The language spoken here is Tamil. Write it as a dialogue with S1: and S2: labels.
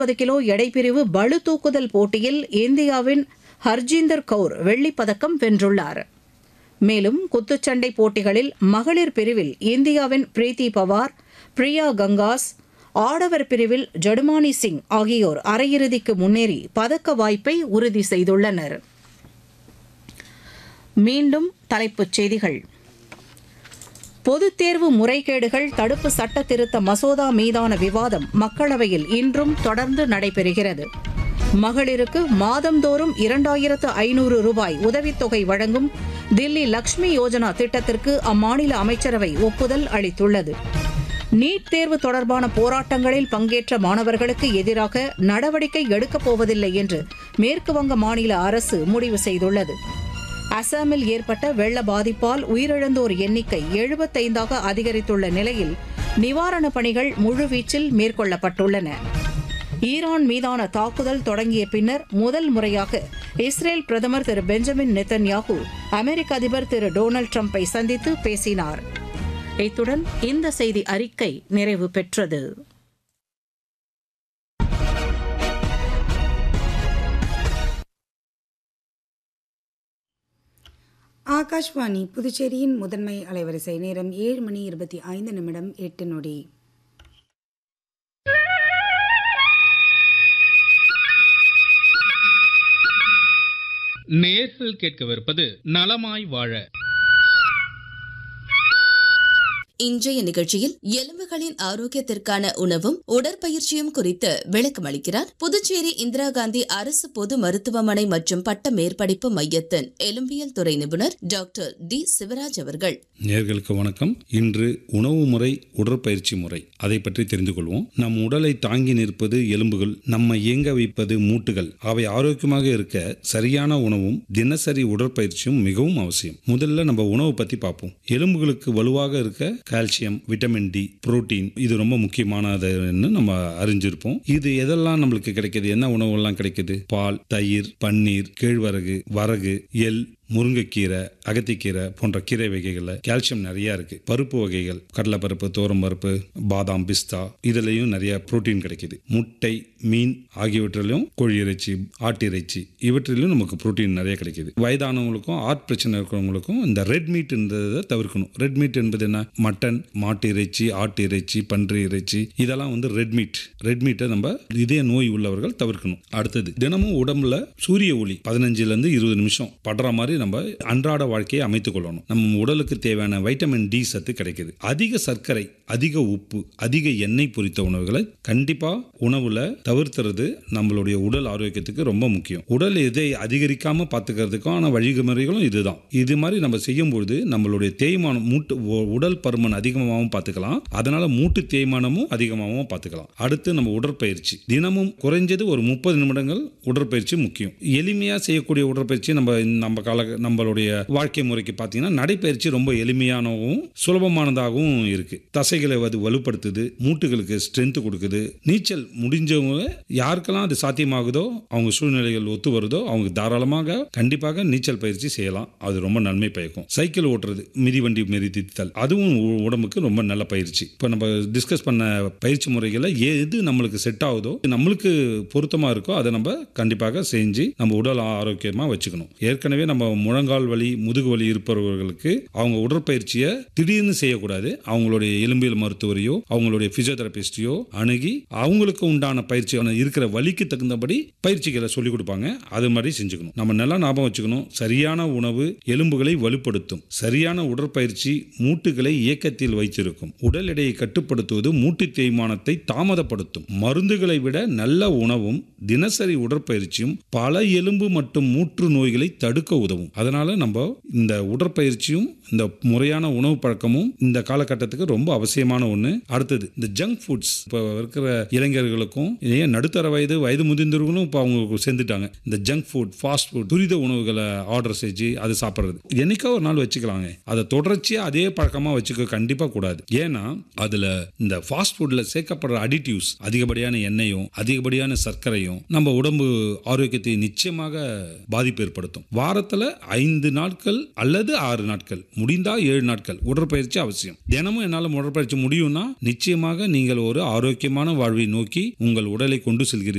S1: முப்பது கிலோ எடைப்பிரிவு பளு தூக்குதல் போட்டியில் இந்தியாவின் ஹர்ஜீந்தர் கவுர் வெள்ளிப் பதக்கம் வென்றுள்ளார் மேலும் குத்துச்சண்டை போட்டிகளில் மகளிர் பிரிவில் இந்தியாவின் பிரீத்தி பவார் பிரியா கங்காஸ் ஆடவர் பிரிவில் ஜடுமானி சிங் ஆகியோர் அரையிறுதிக்கு முன்னேறி பதக்க வாய்ப்பை உறுதி செய்துள்ளனர் மீண்டும் தலைப்புச் செய்திகள் பொதுத் தேர்வு முறைகேடுகள் தடுப்பு சட்ட திருத்த மசோதா மீதான விவாதம் மக்களவையில் இன்றும் தொடர்ந்து நடைபெறுகிறது மகளிருக்கு மாதந்தோறும் இரண்டாயிரத்து ஐநூறு ரூபாய் உதவித்தொகை வழங்கும் தில்லி லக்ஷ்மி யோஜனா திட்டத்திற்கு அம்மாநில அமைச்சரவை ஒப்புதல் அளித்துள்ளது நீட் தேர்வு தொடர்பான போராட்டங்களில் பங்கேற்ற மாணவர்களுக்கு எதிராக நடவடிக்கை எடுக்கப் போவதில்லை என்று மேற்குவங்க மாநில அரசு முடிவு செய்துள்ளது அசாமில் ஏற்பட்ட வெள்ள பாதிப்பால் உயிரிழந்தோர் எண்ணிக்கை எழுபத்தைந்தாக அதிகரித்துள்ள நிலையில் நிவாரணப் பணிகள் முழுவீச்சில் மேற்கொள்ளப்பட்டுள்ளன ஈரான் மீதான தாக்குதல் தொடங்கிய பின்னர் முதல் முறையாக இஸ்ரேல் பிரதமர் திரு பெஞ்சமின் நெத்தன்யாகு அமெரிக்க அதிபர் திரு டொனால்டு டிரம்பை சந்தித்து பேசினார் இத்துடன் இந்த செய்தி அறிக்கை நிறைவு பெற்றது
S2: ஆகாஷ்வாணி புதுச்சேரியின் முதன்மை அலைவரிசை நேரம் ஏழு மணி இருபத்தி ஐந்து நிமிடம் எட்டு நொடி
S3: நேர்கள் கேட்கவிருப்பது நலமாய் வாழ
S4: இன்றைய நிகழ்ச்சியில் எலும்புகளின் ஆரோக்கியத்திற்கான உணவும் உடற்பயிற்சியும் குறித்து விளக்கம் அளிக்கிறார் புதுச்சேரி இந்திரா காந்தி அரசு பொது மருத்துவமனை மற்றும் பட்ட மேற்படிப்பு மையத்தின் எலும்பியல் துறை நிபுணர் டாக்டர் டி சிவராஜ் அவர்கள்
S5: நேர்களுக்கு வணக்கம் இன்று உணவு முறை உடற்பயிற்சி முறை அதை பற்றி தெரிந்து கொள்வோம் நம் உடலை தாங்கி நிற்பது எலும்புகள் நம்ம இயங்க வைப்பது மூட்டுகள் அவை ஆரோக்கியமாக இருக்க சரியான உணவும் தினசரி உடற்பயிற்சியும் மிகவும் அவசியம் முதல்ல நம்ம உணவு பத்தி பார்ப்போம் எலும்புகளுக்கு வலுவாக இருக்க கால்சியம் விட்டமின் டி புரோட்டீன் இது ரொம்ப முக்கியமானதுன்னு நம்ம அறிஞ்சிருப்போம் இது எதெல்லாம் நம்மளுக்கு கிடைக்குது என்ன உணவுகள்லாம் கிடைக்குது பால் தயிர் பன்னீர் கேழ்வரகு வரகு எள் முருங்கைக்கீரை அகத்திக்கீரை போன்ற கீரை வகைகளில் கால்சியம் நிறைய இருக்கு பருப்பு வகைகள் கடலைப்பருப்பு பருப்பு பாதாம் பிஸ்தா இதுலயும் நிறைய புரோட்டீன் கிடைக்குது முட்டை மீன் ஆகியவற்றிலும் கோழி இறைச்சி ஆட்டு இறைச்சி இவற்றிலும் நமக்கு புரோட்டீன் நிறைய கிடைக்குது வயதானவங்களுக்கும் ஆர்ட் பிரச்சனை இருக்கிறவங்களுக்கும் இந்த ரெட் மீட்ன்றதை தவிர்க்கணும் ரெட் மீட் என்பது என்ன மட்டன் மாட்டு இறைச்சி ஆட்டு இறைச்சி பன்றி இறைச்சி இதெல்லாம் வந்து ரெட் மீட் ரெட் மீட்டை நம்ம இதய நோய் உள்ளவர்கள் தவிர்க்கணும் அடுத்தது தினமும் உடம்புல சூரிய ஒளி பதினஞ்சுல இருந்து இருபது நிமிஷம் படுற மாதிரி நம்ம அன்றாட வாழ்க்கையை அமைத்துக் கொள்ளணும் நம்ம உடலுக்கு தேவையான வைட்டமின் டி சத்து கிடைக்குது அதிக சர்க்கரை அதிக உப்பு அதிக எண்ணெய் பொரித்த உணவுகளை கண்டிப்பா உணவுல தவிர்த்துறது நம்மளுடைய உடல் ஆரோக்கியத்துக்கு ரொம்ப முக்கியம் உடல் இதை அதிகரிக்காம பார்த்துக்கிறதுக்கான வழிமுறைகளும் இதுதான் இது மாதிரி நம்ம செய்யும்பொழுது நம்மளுடைய தேய்மானம் மூட்டு உ- உடல் பருமன் அதிகமாகவும் பார்த்துக்கலாம் அதனால மூட்டு தேய்மானமும் அதிகமாகவும் பார்த்துக்கலாம் அடுத்து நம்ம உடற்பயிற்சி தினமும் குறைஞ்சது ஒரு முப்பது நிமிடங்கள் உடற்பயிற்சி முக்கியம் எளிமையா செய்யக்கூடிய உடற்பயிற்சி நம்ம இந்த- நம்ம கால நம்மளுடைய வாழ்க்கை முறைக்கு பார்த்தீங்கன்னா நடைப்பயிற்சி ரொம்ப எளிமையானவும் சுலபமானதாகவும் இருக்கு தசைகளை அது வலுப்படுத்துது மூட்டுகளுக்கு ஸ்ட்ரென்த் கொடுக்குது நீச்சல் முடிஞ்சவங்க யாருக்கெல்லாம் அது சாத்தியமாகுதோ அவங்க சூழ்நிலைகள் ஒத்து வருதோ அவங்க தாராளமாக கண்டிப்பாக நீச்சல் பயிற்சி செய்யலாம் அது ரொம்ப நன்மை பயக்கும் சைக்கிள் ஓட்டுறது மிதிவண்டி மிதித்தல் அதுவும் உ- உடம்புக்கு ரொம்ப நல்ல பயிற்சி இப்போ நம்ம டிஸ்கஸ் பண்ண பயிற்சி முறைகளில் எது நம்மளுக்கு செட் ஆகுதோ நம்மளுக்கு பொருத்தமாக இருக்கோ அதை நம்ம கண்டிப்பாக செஞ்சு நம்ம உடல் ஆரோக்கியமாக வச்சுக்கணும் ஏற்கனவே நம்ம முழங்கால் வலி முதுகு வலி இருப்பவர்களுக்கு அவங்க உடற்பயிற்சியை திடீர்னு செய்யக்கூடாது அவங்களுடைய எலும்பியல் மருத்துவரையோ அவங்களுடைய பிசியோதெரபிஸ்டையோ அணுகி அவங்களுக்கு உண்டான பயிற்சியான இருக்கிற வலிக்கு தகுந்தபடி பயிற்சிகளை சொல்லிக் கொடுப்பாங்க அது மாதிரி செஞ்சுக்கணும் நம்ம நல்லா ஞாபகம் வச்சுக்கணும் சரியான உணவு எலும்புகளை வலுப்படுத்தும் சரியான உடற்பயிற்சி மூட்டுகளை இயக்கத்தில் வைத்திருக்கும் உடல் எடையை கட்டுப்படுத்துவது மூட்டு தேய்மானத்தை தாமதப்படுத்தும் மருந்துகளை விட நல்ல உணவும் தினசரி உடற்பயிற்சியும் பல எலும்பு மற்றும் மூற்று நோய்களை தடுக்க உதவும் அதனால நம்ம இந்த உடற்பயிற்சியும் இந்த முறையான உணவு பழக்கமும் இந்த காலகட்டத்துக்கு ரொம்ப அவசியமான ஒன்று அடுத்தது இந்த ஜங்க் ஃபுட்ஸ் இப்போ இருக்கிற இளைஞர்களுக்கும் ஏன் நடுத்தர வயது வயது முதிர்ந்தவர்களும் இப்போ அவங்க சேர்ந்துட்டாங்க இந்த ஜங்க் ஃபுட் ஃபாஸ்ட் ஃபுட் துரித உணவுகளை ஆர்டர் செஞ்சு அது சாப்பிட்றது என்னைக்கோ ஒரு நாள் வச்சுக்கலாங்க அதை தொடர்ச்சியாக அதே பழக்கமாக வச்சுக்க கண்டிப்பாக கூடாது ஏன்னா அதில் இந்த ஃபாஸ்ட் ஃபுட்டில் சேர்க்கப்படுற அடிட்டிவ்ஸ் அதிகப்படியான எண்ணெயும் அதிகப்படியான சர்க்கரையும் நம்ம உடம்பு ஆரோக்கியத்தை நிச்சயமாக பாதிப்பு ஏற்படுத்தும் வாரத்தில் ஐந்து நாட்கள் அல்லது ஆறு நாட்கள் முடிந்தா ஏழு நாட்கள் உடற்பயிற்சி அவசியம் தினமும் என்னால் உடற்பயிற்சி முடியும்னா நிச்சயமாக நீங்கள் ஒரு ஆரோக்கியமான வாழ்வை நோக்கி உங்கள் உடலை கொண்டு செல்கிறீர்கள்